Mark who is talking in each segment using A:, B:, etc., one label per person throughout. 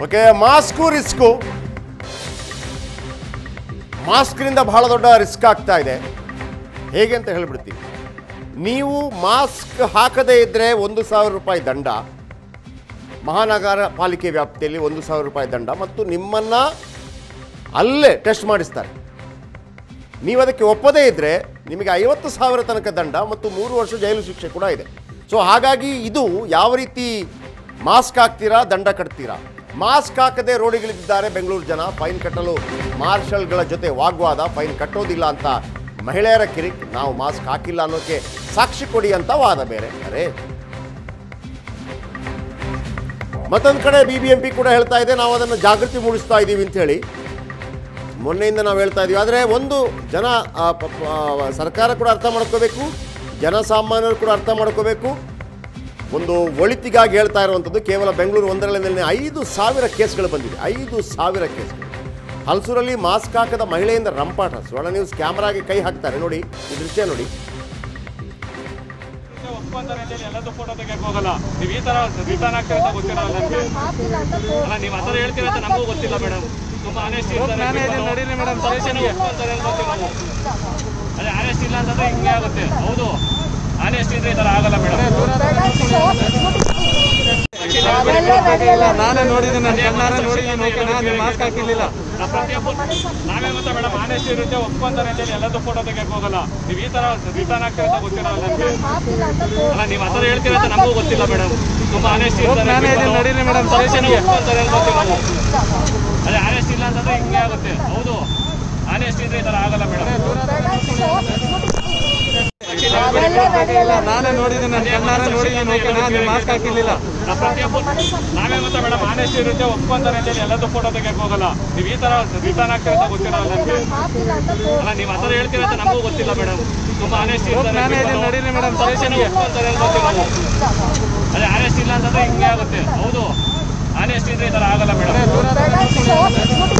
A: Okay mask risk ಮಾಸ್ಕ್ನಿಂದ ಬಹಳ ದೊಡ್ಡ risk ಆಗ್ತಾ ಇದೆ ಹೇಗೆ ಅಂತ ಹೇಳ್ಬಿಡ್ತೀವಿ ನೀವು ಮಾಸ್ಕ್ ಹಾಕದೇ ಇದ್ದರೆ ಒಂದು ಸಾವಿರ ರೂಪಾಯಿ ದಂಡ ಮಹಾನಗರ ಪಾಲಿಕೆ ವ್ಯಾಪ್ತಿಯಲ್ಲಿ ಒಂದು ಸಾವಿರ ರೂಪಾಯಿ ದಂಡ ಮತ್ತು ನಿಮ್ಮನ್ನು ಅಲ್ಲೇ ಟೆಸ್ಟ್ ಮಾಡಿಸ್ತಾರೆ ನೀವು ಅದಕ್ಕೆ ಒಪ್ಪದೇ ಇದ್ದರೆ ನಿಮಗೆ ಐವತ್ತು ಸಾವಿರ ತನಕ ದಂಡ ಮತ್ತು ಮೂರು ವರ್ಷ ಜೈಲು ಶಿಕ್ಷೆ ಕೂಡ ಇದೆ ಸೊ ಹಾಗಾಗಿ ಇದು ಯಾವ ರೀತಿ ಮಾಸ್ಕ್ ಹಾಕ್ತೀರಾ ದಂಡ ಕಟ್ತೀರಾ ಮಾಸ್ಕ್ ಹಾಕದೆ ರೋಡಿಗಿಳಿದಿದ್ದಾರೆ ಬೆಂಗಳೂರು ಜನ ಫೈನ್ ಕಟ್ಟಲು ಮಾರ್ಷಲ್ಗಳ ಜೊತೆ ವಾಗ್ವಾದ ಫೈನ್ ಕಟ್ಟೋದಿಲ್ಲ ಅಂತ ಮಹಿಳೆಯರ ಕಿರಿಕ್ ನಾವು ಮಾಸ್ಕ್ ಹಾಕಿಲ್ಲ ಅನ್ನೋಕ್ಕೆ ಸಾಕ್ಷಿ ಕೊಡಿ ಅಂತ ವಾದ ಬೇರೆ ಅರೆ ಮತ್ತೊಂದು ಕಡೆ ಬಿ ಬಿ ಎಂ ಪಿ ಕೂಡ ಹೇಳ್ತಾ ಇದೆ ನಾವು ಅದನ್ನು ಜಾಗೃತಿ ಮೂಡಿಸ್ತಾ ಇದ್ದೀವಿ ಅಂತ ಹೇಳಿ ಮೊನ್ನೆಯಿಂದ ನಾವು ಹೇಳ್ತಾ ಇದೀವಿ ಆದರೆ ಒಂದು ಜನ ಆ, ಪ- ಪ- ಸರ್ಕಾರ ಕೂಡ ಅರ್ಥ ಮಾಡ್ಕೋಬೇಕು ಜನಸಾಮಾನ್ಯರು ಕೂಡ ಅರ್ಥ ಮಾಡ್ಕೋಬೇಕು ಒಂದು ಒಳಿತಿಗಾಗಿ ಹೇಳ್ತಾ ಇರುವಂಥದ್ದು ಕೇವಲ ಬೆಂಗಳೂರು ಒಂದರಲ್ಲಿ ಐದು ಸಾವಿರ ಕೇಸ್ಗಳು ಬಂದಿದೆ ಐದು ಸಾವಿರ ಕೇಸ್ಗಳು ಹಲಸೂರಲ್ಲಿ ಮಾಸ್ಕ್ ಹಾಕದ ಮಹಿಳೆಯಿಂದ ರಂಪಾಟ ಸ್ವರ್ಣ ನ್ಯೂಸ್ ಕ್ಯಾಮ್ರಾಗೆ ಕೈ ಹಾಕ್ತಾರೆ ನೋಡಿ ಈ ದೃಶ್ಯ ನೋಡಿ
B: ಒಪ್ಕೊಂತಾರೆ ಅಂತೇಳಿ ಎಲ್ಲದೂ ಫೋಟೋ ತೆಗಿಯಕ್ ಹೋಗಲ್ಲ ನೀವು ಈ ತರ ರಿಟರ್ನ್ ಆಗ್ತೀರ ಅಂತ ಗೊತ್ತಿರಲ್ಲ ನಮ್ಗೆ ಅಲ್ಲ ನೀವು ಆ ಥರ ಹೇಳ್ತೀರ ಅಂತ ನಮಗೂ ಗೊತ್ತಿಲ್ಲ ಮೇಡಮ್ ತುಂಬಾ ಆನೆಸ್ಟ್ ಇರ್ತಾರೆ ಮೇಡಮ್ ಒಪ್ಕೊಂತಾರೆ ಅಂತ ಗೊತ್ತಿಲ್ಲ ನಾವು ಅದೇ ಆನೆಸ್ಟ್ ಇಲ್ಲ ಅಂತಂದ್ರೆ ಹಿಂಗೆ ಆಗುತ್ತೆ ಹೌದು ಆನೆಸ್ಟ್ ಇದ್ರೆ ಈ ತರ ಆಗಲ್ಲ ಮೇಡಮ್
C: ನಾನೇ ನೋಡಿದ್ದೀನಿ ನನ್ನ ಕಣ್ಣಾರೆ ನೋಡಿದ್ದೀನಿ ಓಕೆ ನಾನು ಮಾಸ್ಕ್ ಹಾಕಿರ್ಲಿಲ್ಲ
B: ಪ್ರತಿಯೊಬ್ಬರು ನಾವೇ ಮತ್ತೆ ಮೇಡಮ್ ಆನೆಸ್ಟ್ ಇರುತ್ತೆ ಒಪ್ಕೊಂತಾರೆ ಅಂತೇಳಿ ಎಲ್ಲದೂ ಫೋಟೋ ತೆಗಿಯಕ್ ಹೋಗಲ್ಲ ನೀವು ಈ ತರ ರಿಟರ್ನ್ ಆಗ್ತೀರ ಅಂತ ಗೊತ್ತಿರಲ್ಲ ನಮ್ಗೆ ಅಲ್ಲ ನೀವು ಆ ಥರ ಹೇಳ್ತೀರ ಅಂತ ನಮಗೂ ಗೊತ್ತಿಲ್ಲ ಮೇಡಮ್ ತುಂಬಾ ಆನೆಸ್ಟ್ ಇರ್ತಾರೆ
C: ನಾನೇ ಇದನ್ನ ನೋಡಿದ್ದೀನಿ ಮೇಡಮ್
B: ಒಪ್ಕೊಂತಾರೆ ಅಂತ ಗೊತ್ತಿಲ್ಲ ನಾವು ಅದೇ ಆನೆಸ್ಟ್ ಇಲ್ಲ ಅಂತಂದ್ರೆ ಹಿಂಗೆ ಆಗುತ್ತೆ ಹೌದು ಆನೆಸ್ಟ್ ಇದ್ರೆ ಈ ತರ ಆಗಲ್ಲ ಮೇಡಮ್
C: ನಾನೇ ನೋಡಿದ್ದೀನಿ ನನ್ನ ಕಣ್ಣಾರೆ ನೋಡಿದ್ದೀನಿ ಓಕೆ ನಾನು ಮಾಸ್ಕ್ ಹಾಕಿರ್ಲಿಲ್ಲ
B: ಪ್ರತಿಯೊಬ್ಬರು ನಾವೇ ಮತ್ತೆ ಮೇಡಮ್ ಆನೆಸ್ಟ್ ಇರುತ್ತೆ ಒಪ್ಕೊಂತಾರೆ ಅಂತೇಳಿ ಎಲ್ಲದೂ ಫೋಟೋ ತೆಗಿಯಕ್ ಹೋಗಲ್ಲ ನೀವು ಈ ತರ ರಿಟರ್ನ್ ಆಗ್ತೀರ ಅಂತ ಗೊತ್ತಿರಲ್ಲ ನಮ್ಗೆ ಅಲ್ಲ ನೀವು ಆ ಥರ ಹೇಳ್ತೀರ ಅಂತ ನಮಗೂ ಗೊತ್ತಿಲ್ಲ ಮೇಡಮ್ ತುಂಬಾ ಆನೆಸ್ಟ್
C: ನಾನೇ ಇದನ್ನ ನೋಡಿದ್ದೀನಿ ಮೇಡಮ್
B: ಒಪ್ಕೊಂತಾರೆ ಅಂತ ಗೊತ್ತಿಲ್ಲ ನಾವು ಅದೇ ಆನೆಸ್ಟ್ ಇಲ್ಲ ಅಂತಂದ್ರೆ ಹಿಂಗೆ ಆಗುತ್ತೆ ಹೌದು ಆನೆಸ್ಟ್ ಇದ್ರೆ ಈ ತರ ಆಗಲ್ಲ ಮೇಡಮ್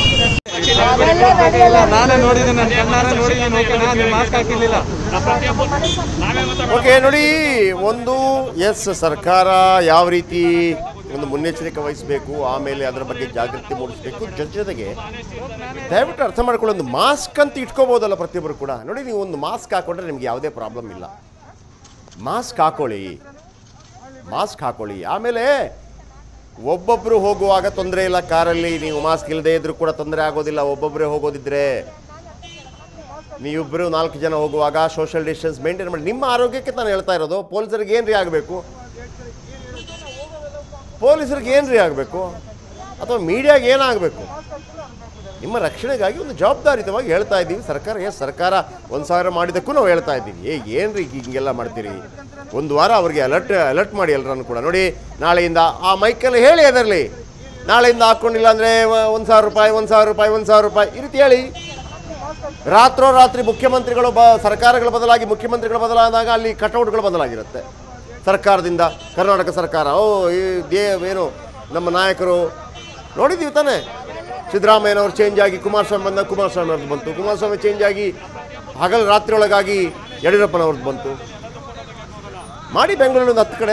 C: ನಾನೇ ನೋಡಿದ್ದೀನಿ ನನ್ನ ಕಣ್ಣಾರೆ ನೋಡಿದ್ದೀನಿ ಓಕೆ ನಾನು ಮಾಸ್ಕ್ ಹಾಕಿರ್ಲಿಲ್ಲ
B: ಪ್ರತಿಯೊಬ್ಬರು ನಾವೇ ಮತ್ತೆ
A: ಓಕೆ ನೋಡಿ ಒಂದು ಎಸ್ ಸರ್ಕಾರ ಯಾವ ರೀತಿ ಒಂದು ಮುನ್ನೆಚ್ಚರಿಕೆ ವಹಿಸಬೇಕು ಆಮೇಲೆ ಅದರ ಬಗ್ಗೆ ಜಾಗೃತಿ ಮೂಡಿಸಬೇಕು ಜೊತೆ ಜೊತೆಗೆ ದಯವಿಟ್ಟು ಅರ್ಥ ಮಾಡ್ಕೊಳ್ಳಿ ಒಂದು ಮಾಸ್ಕ್ ಅಂತ ಇಟ್ಕೋಬೋದಲ್ಲ ಪ್ರತಿಯೊಬ್ಬರು ಕೂಡ ನೋಡಿ ನೀವು ಒಂದು ಮಾಸ್ಕ್ ಹಾಕೊಂಡ್ರೆ ನಿಮ್ಗೆ ಯಾವುದೇ ಪ್ರಾಬ್ಲಮ್ ಇಲ್ಲ ಮಾಸ್ಕ್ ಹಾಕೊಳ್ಳಿ ಮಾಸ್ಕ್ ಹಾಕೊಳ್ಳಿ ಆಮೇಲೆ ಒಬ್ಬೊಬ್ಬರು ಹೋಗುವಾಗ ತೊಂದರೆ ಇಲ್ಲ ಕಾರಲ್ಲಿ ನೀವು ಮಾಸ್ಕ್ ಇಲ್ಲದೆ ಇದ್ರೂ ಕೂಡ ತೊಂದರೆ ಆಗೋದಿಲ್ಲ ಒಬ್ಬೊಬ್ಬರೇ ಹೋಗೋದಿದ್ರೆ ನೀವಿಬ್ಬರು ನಾಲ್ಕು ಜನ ಹೋಗುವಾಗ ಸೋಷಿಯಲ್ ಡಿಸ್ಟೆನ್ಸ್ ಮೇಂಟೈನ್ ಮಾಡಿ ನಿಮ್ಮ ಆರೋಗ್ಯಕ್ಕೆ ನಾನು ಹೇಳ್ತಾ ಇರೋದು ಪೊಲೀಸರಿಗೆ ಏನ್ರಿ ಆಗಬೇಕು ಪೊಲೀಸರಿಗೆ ಏನ್ರಿ ಆಗಬೇಕು ಅಥವಾ ಮೀಡಿಯಾಗೆ ಏನಾಗಬೇಕು ನಿಮ್ಮ ರಕ್ಷಣೆಗಾಗಿ ಒಂದು ಜವಾಬ್ದಾರಿತವಾಗಿ ಹೇಳ್ತಾ ಇದ್ದೀವಿ ಸರ್ಕಾರ ಎಸ್ ಸರ್ಕಾರ ಒಂದು ಸಾವಿರ ಮಾಡಿದ್ದಕ್ಕೂ ನಾವು ಹೇಳ್ತಾ ಇದ್ದೀವಿ ಏ ಏನ್ರಿ ಹಿಂಗೆಲ್ಲ ಮಾಡ್ತೀರಿ ಒಂದು ವಾರ ಅವ್ರಿಗೆ ಅಲರ್ಟ್ ಅಲರ್ಟ್ ಮಾಡಿ ಎಲ್ಲರನ್ನು ಕೂಡ ನೋಡಿ ನಾಳೆಯಿಂದ ಆ ಮೈಕಲ್ಲಿ ಹೇಳಿ ಅದರಲ್ಲಿ ನಾಳೆಯಿಂದ ಹಾಕ್ಕೊಂಡಿಲ್ಲ ಅಂದರೆ ಒಂದು ಸಾವಿರ ರೂಪಾಯಿ ಒಂದು ಸಾವಿರ ರೂಪಾಯಿ ಒಂದು ಸಾವಿರ ರೂಪಾಯಿ ಈ ರೀತಿ ಹೇಳಿ ರಾತ್ರೋರಾತ್ರಿ ಮುಖ್ಯಮಂತ್ರಿಗಳು ಬ ಸರ್ಕಾರಗಳ ಬದಲಾಗಿ ಮುಖ್ಯಮಂತ್ರಿಗಳು ಬದಲಾದಾಗ ಅಲ್ಲಿ ಕಟೌಟ್ಗಳು ಬದಲಾಗಿರುತ್ತೆ ಸರ್ಕಾರದಿಂದ ಕರ್ನಾಟಕ ಸರ್ಕಾರ ಓ ಈ ದೇ ಏನು ನಮ್ಮ ನಾಯಕರು ನೋಡಿದ್ದೀವಿ ತಾನೇ ಸಿದ್ದರಾಮಯ್ಯನವರು ಚೇಂಜ್ ಆಗಿ ಕುಮಾರಸ್ವಾಮಿ ಬಂದ ಕುಮಾರಸ್ವಾಮಿ ಅವ್ರದ್ದು ಬಂತು ಕುಮಾರಸ್ವಾಮಿ ಚೇಂಜ್ ಆಗಿ ಹಗಲು ರಾತ್ರಿ ಒಳಗಾಗಿ ಯಡಿಯೂರಪ್ಪನವ್ರದ್ದು ಬಂತು ಮಾಡಿ ಬೆಂಗಳೂರಿನ ಒಂದು ಹತ್ತು ಕಡೆ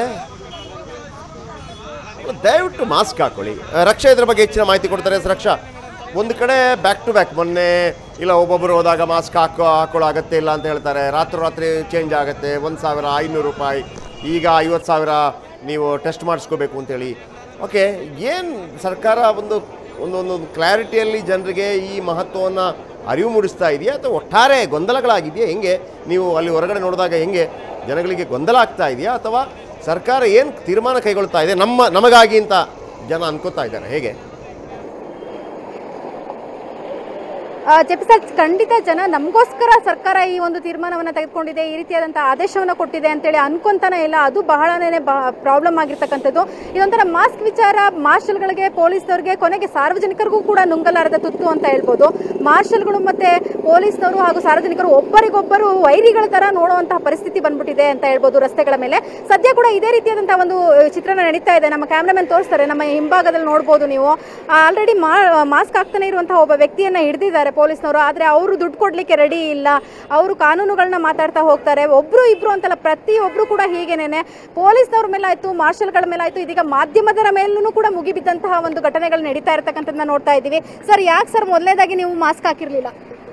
A: ದಯವಿಟ್ಟು ಮಾಸ್ಕ್ ಹಾಕೊಳ್ಳಿ ಆ, ರಕ್ಷಾ ಇದ್ರ ಬಗ್ಗೆ ಹೆಚ್ಚಿನ ಮಾಹಿತಿ ಕೊಡ್ತಾರೆ ಎಸ್ ರಕ್ಷಾ ಒಂದು ಕಡೆ ಬ್ಯಾಕ್ ಟು ಬ್ಯಾಕ್ ಮೊನ್ನೆ ಇಲ್ಲ ಒಬ್ಬೊಬ್ಬರು ಹೋದಾಗ ಮಾಸ್ಕ್ ಹಾಕೋ ಹಾಕೊಳ್ಳೋ ಅಗತ್ಯ ಇಲ್ಲ ಅಂತ ಹೇಳ್ತಾರೆ ರಾತ್ರಿ ರಾತ್ರಿ ಚೇಂಜ್ ಆಗುತ್ತೆ ಒಂದು ಸಾವಿರ ಐನೂರು ರೂಪಾಯಿ ಈಗ ಐವತ್ತು ಸಾವಿರ ನೀವು ಟೆಸ್ಟ್ ಮಾಡಿಸ್ಕೋಬೇಕು ಅಂತೇಳಿ ಓಕೆ ಏನು ಸರ್ಕಾರ ಒಂದು ಒಂದು ಒಂದು ಕ್ಲಾರಿಟಿಯಲ್ಲಿ ಜನರಿಗೆ ಈ ಮಹತ್ವವನ್ನು ಅರಿವು ಮೂಡಿಸ್ತಾ ಇದೆಯಾ ಅಥವಾ ಒಟ್ಟಾರೆ ಗೊಂದಲಗಳಾಗಿದೆಯಾ ಹೆಂಗೆ ನೀವು ಅಲ್ಲಿ ಹೊರಗಡೆ ನೋಡಿದಾಗ ಹೆಂಗೆ ಜನಗಳಿಗೆ ಗೊಂದಲ ಆಗ್ತಾ ಇದೆಯಾ ಅಥವಾ ಸರ್ಕಾರ ಏನು ತೀರ್ಮಾನ ಕೈಗೊಳ್ತಾ ಇದೆ ನಮ್ಮ ನಮಗಾಗಿ ಅಂತ ಜನ ಅನ್ಕೋತಾ ಇದ್ದಾರೆ ಹೇಗೆ
D: ಜೆಪಿ ಸರ್ ಖಂಡಿತ ಜನ ನಮಗೋಸ್ಕರ ಸರ್ಕಾರ ಈ ಒಂದು ತೀರ್ಮಾನವನ್ನ ತೆಗೆದುಕೊಂಡಿದೆ ಈ ರೀತಿಯಾದಂತಹ ಆದೇಶವನ್ನ ಕೊಟ್ಟಿದೆ ಅಂತೇಳಿ ಅನ್ಕೊಂತಾನೆ ಇಲ್ಲ ಅದು ಬಹಳನೇ ಪ್ರಾಬ್ಲಮ್ ಆಗಿರ್ತಕ್ಕಂಥದ್ದು ಇದೊಂಥರ ಮಾಸ್ಕ್ ವಿಚಾರ ಮಾರ್ಷಲ್ಗಳಿಗೆ ಪೊಲೀಸ್ನವ್ರಿಗೆ ಕೊನೆಗೆ ಸಾರ್ವಜನಿಕರಿಗೂ ಕೂಡ ನುಂಗಲಾರದ ತುತ್ತು ಅಂತ ಹೇಳ್ಬೋದು ಮಾರ್ಷಲ್ಗಳು ಮತ್ತೆ ಪೊಲೀಸ್ನವರು ಹಾಗೂ ಸಾರ್ವಜನಿಕರು ಒಬ್ಬರಿಗೊಬ್ಬರು ವೈರಿಗಳ ತರ ನೋಡುವಂತಹ ಪರಿಸ್ಥಿತಿ ಬಂದ್ಬಿಟ್ಟಿದೆ ಅಂತ ಹೇಳ್ಬೋದು ರಸ್ತೆಗಳ ಮೇಲೆ ಸದ್ಯ ಕೂಡ ಇದೇ ರೀತಿಯಾದಂತಹ ಒಂದು ಅಹ್, ಚಿತ್ರಣ ನಡೀತಾ ಇದೆ ನಮ್ಮ ಕ್ಯಾಮ್ರಾಮನ್ ತೋರಿಸ್ತಾರೆ ನಮ್ಮ ಹಿಂಭಾಗದಲ್ಲಿ ನೋಡ್ಬೋದು ನೀವು ಆಲ್ರೆಡಿ ಮಾಸ್ಕ್ ಹಾಕ್ತಾನೆ ಇರುವಂತಹ ಒಬ್ಬ ವ್ಯಕ್ತಿಯನ್ನ ಹಿಡಿದಿದ್ದಾರೆ ಪೊಲೀಸ್ನವರು ಆದರೆ ಅವರು ದುಡ್ಡು ಕೊಡಲಿಕ್ಕೆ ರೆಡಿ ಇಲ್ಲ ಅವರು ಕಾನೂನುಗಳನ್ನ ಮಾತಾಡ್ತಾ ಹೋಗ್ತಾರೆ ಒಬ್ಬರು ಇಬ್ಬರು ಅಂತಲ್ಲ ಪ್ರತಿಯೊಬ್ಬರು ಕೂಡ ಹೀಗೇನೆ ಪೊಲೀಸ್ನವ್ರ ಮೇಲೆ ಆಯಿತು ಮಾರ್ಷಲ್ಗಳ ಮೇಲೆ ಆಯಿತು ಇದೀಗ ಮಾಧ್ಯಮದರ ಮೇಲೂ ಕೂಡ ಮುಗಿಬಿದ್ದಂತಹ ಒಂದು ಘಟನೆಗಳು ನಡೀತಾ ಇರತಕ್ಕಂಥದ್ದನ್ನ ನೋಡ್ತಾ ಇದ್ದೀವಿ ಸರ್ ಯಾಕೆ ಸರ್ ಮೊದಲನೇದಾಗಿ ನೀವು ಮಾಸ್ಕ್ ಹಾಕಿರಲಿಲ್ಲ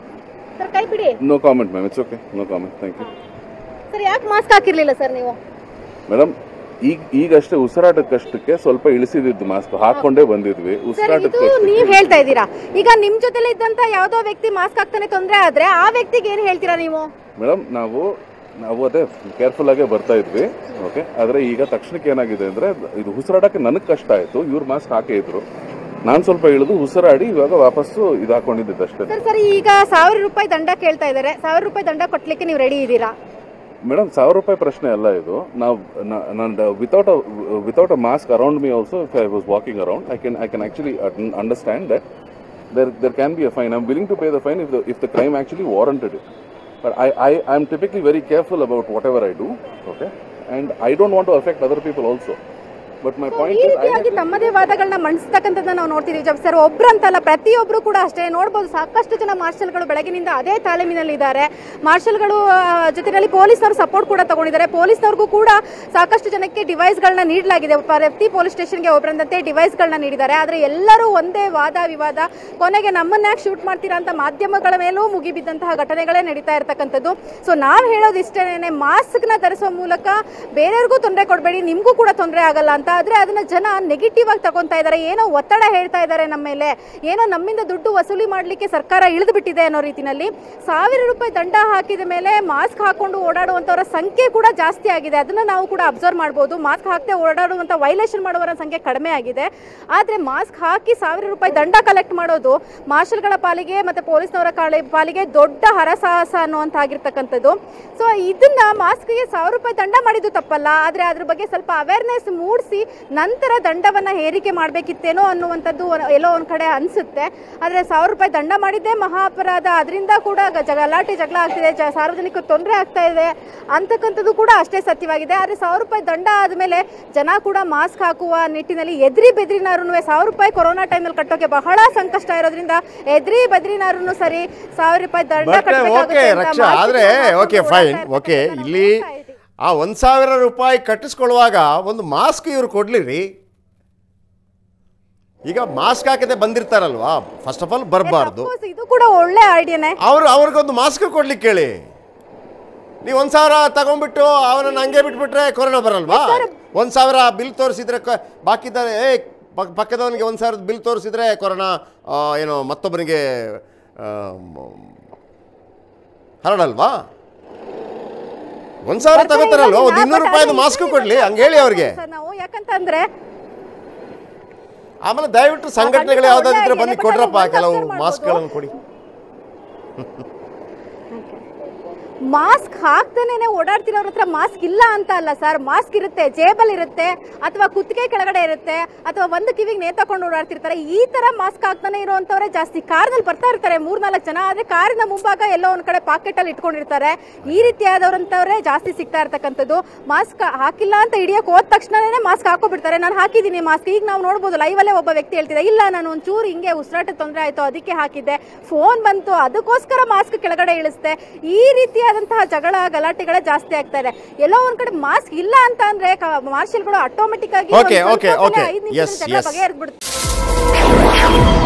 D: ಸರ್ ಕೈ ಬಿಡಿ
E: no comment ma'am it's okay no comment thank you
D: sir ಯಾಕೆ ಮಾಸ್ಕ್ ಹಾಕಿರಲಿಲ್ಲ ಸರ್ ನೀವು
E: ಮೇಡಮ್ ಈಗ ಈಗಷ್ಟೇ ಉಸಿರಾಟದ ಕಷ್ಟಕ್ಕೆ ಸ್ವಲ್ಪ ಇಳಿಸಿದ್ದು ಮಾಸ್ಕ್ ಹಾಕೊಂಡೇ ಬಂದಿದ್ವಿ
D: ಸರ್
E: ಉಸಿರಾಟದ
D: ಇದು
E: ಕಷ್ಟಕ್ಕೆ
D: ನೀವ್ ಹೇಳ್ತಾ ಇದ್ದೀರಾ ಈಗ ನಿಮ್ ಜೊತೆಲಿ ಇದ್ದಂತ ಯಾವ್ದೋ ವ್ಯಕ್ತಿ ಮಾಸ್ಕ್ ಹಾಕ್ತಾನೆ ತೊಂದ್ರೆ ಆದ್ರೆ ಆ ವ್ಯಕ್ತಿಗೆ ಏನ್ ಹೇಳ್ತೀರಾ ನೀವು
E: ಮೇಡಮ್ ನಾವು ನಾವು ಅದೇ ಕೇರ್ಫುಲ್ ಆಗೇ ಬರ್ತಾ ಇದ್ವಿ ಓಕೆ ಆದ್ರೆ ಈಗ ತಕ್ಷಣಕ್ಕೆ ಏನಾಗಿದೆ ಅಂದ್ರೆ ಇದು ಉಸಿರಾಡಕ್ಕೆ ನನಗೆ ಕಷ್ಟ ಆಯ್ತು ಇವ್ರು ಮಾಸ್ಕ್ ಹಾಕೇ ಇದ್ರು ನಾನು ಸ್ವಲ್ಪ ಇಳಿದು ಉಸಿರಾಡಿ ಇವಾಗ ವಾಪಸ್ಸು ಇದು ಹಾಕೊಂಡಿದ್ದೆ ಅಷ್ಟೇ
D: ಸರ್ ಸರ್ ಈಗ ಸಾವಿರ ರೂಪಾಯಿ ದಂಡ ಕೇಳ್ತಾ ಇದಾರೆ ಸಾವಿರ ರೂಪಾಯಿ ದಂಡ ಕೊಟ್ಲಿಕ್ಕೆ ನೀವು ರೆಡಿ ಇದ್ದೀರಾ
E: ಮೇಡಮ್ ಸಾವಿರ ರೂಪಾಯಿ ಪ್ರಶ್ನೆ ಅಲ್ಲ ಇದು ನಾವು ನಾನು without without a mask around me also if I was walking around I can I can actually understand that there there can be a fine. I'm willing to pay the fine if the if the crime actually warranted it. But I I am typically very careful about whatever I do. Okay, and I don't want to affect other people also. But my point
D: ಈ
E: is, I
D: ರೀತಿಯಾಗಿ ತಮ್ಮದೇ ವಾದಗಳನ್ನ ಮಂಡಿಸ್ತಕ್ಕಂಥದ್ದನ್ನ ನಾವು ನೋಡ್ತಿದ್ದೀವಿ ಜಬ್ sir ಒಬ್ರಂತಲ್ಲ ಪ್ರತಿಯೊಬ್ರು ಕೂಡ ಅಷ್ಟೇ ನೋಡ್ಬೋದು ಸಾಕಷ್ಟು ಜನ ಮಾರ್ಷಲ್ಗಳು ಬೆಳಗಿನಿಂದ ಅದೇ ತಾಲೀಮಿನಲ್ಲಿ ಇದ್ದಾರೆ ಮಾರ್ಷಲ್ಗಳು ಆ, ಜೊತೆನಲ್ಲಿ ಪೊಲೀಸ್ನವರು ಸಪೋರ್ಟ್ ಕೂಡ ತಗೊಂಡಿದ್ದಾರೆ ಪೊಲೀಸ್ನವ್ರಿಗೂ ಕೂಡ ಸಾಕಷ್ಟು ಜನಕ್ಕೆ ಡಿವೈಸ್ಗಳನ್ನ ನೀಡಲಾಗಿದೆ ಪ್ರತಿ ಪೊಲೀಸ್ ಸ್ಟೇಷನ್ಗೆ ಒಬ್ಬರಂತೆ ಡಿವೈಸ್ಗಳನ್ನ ನೀಡಿದ್ದಾರೆ ಆದರೆ ಎಲ್ಲರೂ ಒಂದೇ ವಾದ ವಿವಾದ ಕೊನೆಗೆ ನಮ್ಮನ್ನ ಯಾಕೆ ಶೂಟ್ ಮಾಡ್ತೀರಾ ಅಂತ ಮಾಧ್ಯಮಗಳ ಮೇಲೂ ಮುಗಿಬಿದ್ದಂತಹ ಘಟನೆಗಳೇ ನಡೀತಾ ಇರತಕ್ಕಂಥದ್ದು ಸೊ ನಾವು ಹೇಳೋದು ಇಷ್ಟೇನೆ ಮಾಸ್ಕ್ನ ಧರಿಸುವ ಮೂಲಕ ಬೇರೆಯವ್ರಿಗೂ ತೊಂದರೆ ಕೊಡಬೇಡಿ ನಿಮಗೂ ಕೂಡ ತೊಂದರೆ ಆಗಲ್ಲ ಅಂತ ಆದರೆ ಅದನ್ನ ಜನ ನೆಗೆಟಿವ್ ಆಗಿ ತಗೊಂತಾ ಇದ್ದಾರೆ ಏನೋ ಒತ್ತಡ ಹೇಳ್ತಾ ಇದ್ದಾರೆ ನಮ್ಮ ಮೇಲೆ ಏನೋ ನಮ್ಮಿಂದ ದುಡ್ಡು ವಸೂಲಿ ಮಾಡಲಿಕ್ಕೆ ಸರ್ಕಾರ ಇಳಿದು ಬಿಟ್ಟಿದೆ ಅನ್ನೋ ರೀತಿನಲ್ಲಿ ಸಾವಿರ ರೂಪಾಯಿ ದಂಡ ಹಾಕಿದ ಮೇಲೆ ಮಾಸ್ಕ್ ಹಾಕೊಂಡು ಓಡಾಡುವಂಥವರ ಸಂಖ್ಯೆ ಕೂಡ ಜಾಸ್ತಿ ಆಗಿದೆ ಅದನ್ನ ನಾವು ಕೂಡ ಅಬ್ಸರ್ವ್ ಮಾಡ್ಬೋದು ಮಾಸ್ಕ್ ಹಾಕದೆ ಓಡಾಡುವಂಥ ವೈಲೇಷನ್ ಮಾಡುವವರ ಸಂಖ್ಯೆ ಕಡಿಮೆ ಆಗಿದೆ ಆದರೆ ಮಾಸ್ಕ್ ಹಾಕಿ ಸಾವಿರ ರೂಪಾಯಿ ದಂಡ ಕಲೆಕ್ಟ್ ಮಾಡೋದು ಮಾರ್ಷಲ್ಗಳ ಪಾಲಿಗೆ ಮತ್ತೆ ಪೊಲೀಸ್ನವರ ಕಾಳಿ ಪಾಲಿಗೆ ದೊಡ್ಡ ಹರಸಾಹಸ ಅನ್ನುವಂಥ ಆಗಿರ್ತಕ್ಕಂಥದ್ದು ಸೊ ಇದನ್ನ ಮಾಸ್ಕ್ಗೆ ಸಾವಿರ ರೂಪಾಯಿ ದಂಡ ಮಾಡಿದ್ದು ತಪ್ಪಲ್ಲ ಆದರೆ ಅದ್ರ ಬಗ್ಗೆ ಸ್ವಲ್ಪ ಅವೇರ್ನೆಸ್ ಮೂಡಿಸಿ ನಂತರ ದಂಡವನ್ನ ಹೇರಿಕೆ ಮಾಡಬೇಕಿತ್ತೇನೋ ಅನ್ನುವಂಥದ್ದು ಒ- ಎಲ್ಲೋ ಒಂದ್ ಕಡೆ ಅನ್ಸುತ್ತೆ ಆದರೆ ಸಾವಿರ ರೂಪಾಯಿ ದಂಡ ಮಾಡಿದ್ದೇ ಮಹಾ ಅಪರಾಧ ಅದರಿಂದ ಕೂಡ ಗ- ಜ- ಗಲಾಟೆ ಜಗಳ ಆಗ್ತಿದೆ ಜ ಸಾರ್ವಜನಿಕ ತೊಂದರೆ ಆಗ್ತಾ ಇದೆ ಅಂತಕ್ಕಂಥದ್ದು ಕೂಡ ಅಷ್ಟೇ ಸತ್ಯವಾಗಿದೆ ಆದರೆ ಸಾವಿರ ರೂಪಾಯಿ ದಂಡ ಆದಮೇಲೆ ಜನ ಕೂಡ ಮಾಸ್ಕ್ ಹಾಕುವ ನಿಟ್ಟಿನಲ್ಲಿ ಎದ್ರಿ ಬೆದ್ರಿನಾರು ಸಾವಿರ ರೂಪಾಯಿ ಕೊರೋನಾ ಟೈಮಲ್ಲಿ ಕಟ್ಟೋಕೆ ಬಹಳ ಸಂಕಷ್ಟ ಇರೋದ್ರಿಂದ ಎದ್ರಿ ಬದ್ರಿನಾರು ಸರಿ ಸಾವಿರ ರೂಪಾಯಿ ದಂಡ
A: ಬಟ್
D: ಕಟ್ಟಬೇಕಾಗುತ್ತೆ
A: ಓಕೆ
D: ಅಂತ
A: ರಕ್ಷಾ
D: ಮಾಸ್ಕ್
A: ಆದರೆ
D: ಹಾಕೊಂಡು
A: ಓಕೆ
D: ಓಡಾಡ್ತಾ
A: ಫೈನ್
D: ಇರ್ತಕ್ಕಂಥದ್ದನ್ನ
A: ಓಕೆ
D: ನಾವು
A: ಇಲ್ಲಿ
D: ನೋಡ್ತಾ ಇದ್ದೀವಿ.
A: ಆ ಒಂದು ಸಾವಿರ ರೂಪಾಯಿ ಕಟ್ಟಿಸ್ಕೊಳ್ಳುವಾಗ ಒಂದು ಮಾಸ್ಕ್ ಇವ್ರು ಕೊಡ್ಲಿರಿ ಈಗ ಮಾಸ್ಕ್ ಹಾಕದೆ ಬಂದಿರ್ತಾರಲ್ವಾ ಫಸ್ಟ್ ಆಫ್ ಆಲ್ ಬರಬಾರ್ದು
D: Suppose ಇದು ಕೂಡ ಒಳ್ಳೆ ಐಡಿಯಾನೇ
A: ಅವ್ರು ಅವ್ರಿಗೊಂದು ಮಾಸ್ಕ್ ಕೊಡ್ಲಿಕ್ಕೆ ಹೇಳಿ ನೀವು ಒಂದು ಸಾವಿರ ತಗೊಂಡ್ಬಿಟ್ಟು ಅವನನ್ನು ಹಂಗೆ ಬಿಟ್ಬಿಟ್ರೆ ಕೊರೋನಾ ಬರಲ್ವಾ ಒಂದು ಸಾವಿರ ಬಿಲ್ ತೋರಿಸಿದ್ರೆ ಬಾಕಿದ್ದಾರೆ ಏ ಪಕ್- ಪಕ್ಕದವನಿಗೆ ಒಂದು ಸಾವಿರದ ಬಿಲ್ ತೋರಿಸಿದ್ರೆ ಕೊರೋನಾ ಆ, ಏನೋ ಮತ್ತೊಬ್ಬನಿಗೆ ಆ, ಮ- ಹರಡಲ್ವಾ ಒಂದು ಸಾವಿರ ತಗೋತಾರಲ್ವಾ ಒಂದು ಇನ್ನೂರು ರೂಪಾಯಿದು ಮಾಸ್ಕ್ ಕೊಡ್ಲಿ ಹಂಗೆ ಹೇಳಿ ಅವ್ರಿಗೆ
D: ಸರ್ ನಾವು ಯಾಕಂತಂದ್ರೆ
A: ಆಮೇಲೆ ದಯವಿಟ್ಟು ಸಂಘಟನೆಗಳು
D: ಖಂಡಿತ
A: ಯಾವ್ದಾದ್ರು
D: ಒಳ್ಳೆ
A: ಬನ್ನಿ
D: idea,
A: ಕೊಡ್ರಪ್ಪ
D: but ಅದು
A: ಕೆಲವು
D: observe ಮಾಡ್ಬೋದು.
A: ಮಾಸ್ಕ್ಗಳನ್ನು ಕೊಡಿ
D: ಮಾಸ್ಕ್ ಹಾಕ್ದೇನೆ ಓಡಾಡ್ತಿರೋರ ಹತ್ರ ಮಾಸ್ಕ್ ಇಲ್ಲ ಅಂತ ಅಲ್ಲ ಸರ್ ಮಾಸ್ಕ್ ಇರುತ್ತೆ ಜೇಬಲ್ ಇರುತ್ತೆ ಅಥವಾ ಕುತ್ತಿಗೆ ಕೆಳಗಡೆ ಇರುತ್ತೆ ಅಥವಾ ಒಂದು ಕಿವಿಗೆ ನೇತಾಕೊಂಡು ಓಡಾಡ್ತಿರ್ತಾರೆ ಈ ತರ ಮಾಸ್ಕ್ ಹಾಕ್ತಾನೆ ಇರುವಂತವ್ರೆ ಜಾಸ್ತಿ ಕಾರ್ನಲ್ಲಿ ಬರ್ತಾ ಇರ್ತಾರೆ ಮೂರ್ನಾಲ್ಕು ಜನ ಆದ್ರೆ ಕಾರಿನ ಮುಂಭಾಗ ಎಲ್ಲೋ ಒಂದ್ ಕಡೆ ಪಾಕೆಟ್ ಅಲ್ಲಿ ಇಟ್ಕೊಂಡಿರ್ತಾರೆ ಈ ರೀತಿಯಾದವ್ರಂತವ್ರೆ ಜಾಸ್ತಿ ಸಿಗ್ತಾ ಇರ್ತಕ್ಕಂಥದ್ದು ಮಾಸ್ಕ್ ಹಾಕಿಲ್ಲ ಅಂತ ಹಿಡಿಯಕ್ ಹೋದ ತಕ್ಷಣನೇ ಮಾಸ್ಕ್ ಹಾಕೋಬಿಡ್ತಾರೆ ನಾನು ಹಾಕಿದ್ದೀನಿ ಮಾಸ್ಕ್ ಈಗ ನಾವು ನೋಡ್ಬೋದು ಲೈವಲ್ಲೇ ಒಬ್ಬ ವ್ಯಕ್ತಿ ಹೇಳ್ತಿದ್ದೆ ಇಲ್ಲ ನಾನು ಒಂಚೂರು ಹಿಂಗೆ ಉಸಿರಾಟ ತೊಂದರೆ ಆಯ್ತು ಅದಕ್ಕೆ ಹಾಕಿದ್ದೆ ಫೋನ್ ಬಂತು ಅದಕ್ಕೋಸ್ಕರ ಮಾಸ್ಕ್ ಕೆಳಗಡೆ ಇಳಿಸ್ದೆ ಈ ರೀತಿಯಾದಂತಹ ಜಗಳ ಗಲಾಟೆಗಳೇ ಜಾಸ್ತಿ ಆಗ್ತಾ ಇದೆ ಎಲ್ಲೋ ಒಂದ್ ಕಡೆ ಮಾಸ್ಕ್ ಇಲ್ಲ ಅಂತ ಅಂದ್ರೆ ಮಾರ್ಷಲ್ಗಳು ಆಟೋಮೆಟಿಕ್ ಆಗಿ
A: Okay,
D: ಒಂದ್
A: okay,
D: ಸ್ವಲ್ಪ
A: okay.
D: ಐದ್ ನಿಮಿಷದಲ್ಲಿ
A: Yes,
D: ಜಗಳ
A: yes.
D: ಬಗೆಹರಿದ್ಬಿಡುತ್ತೆ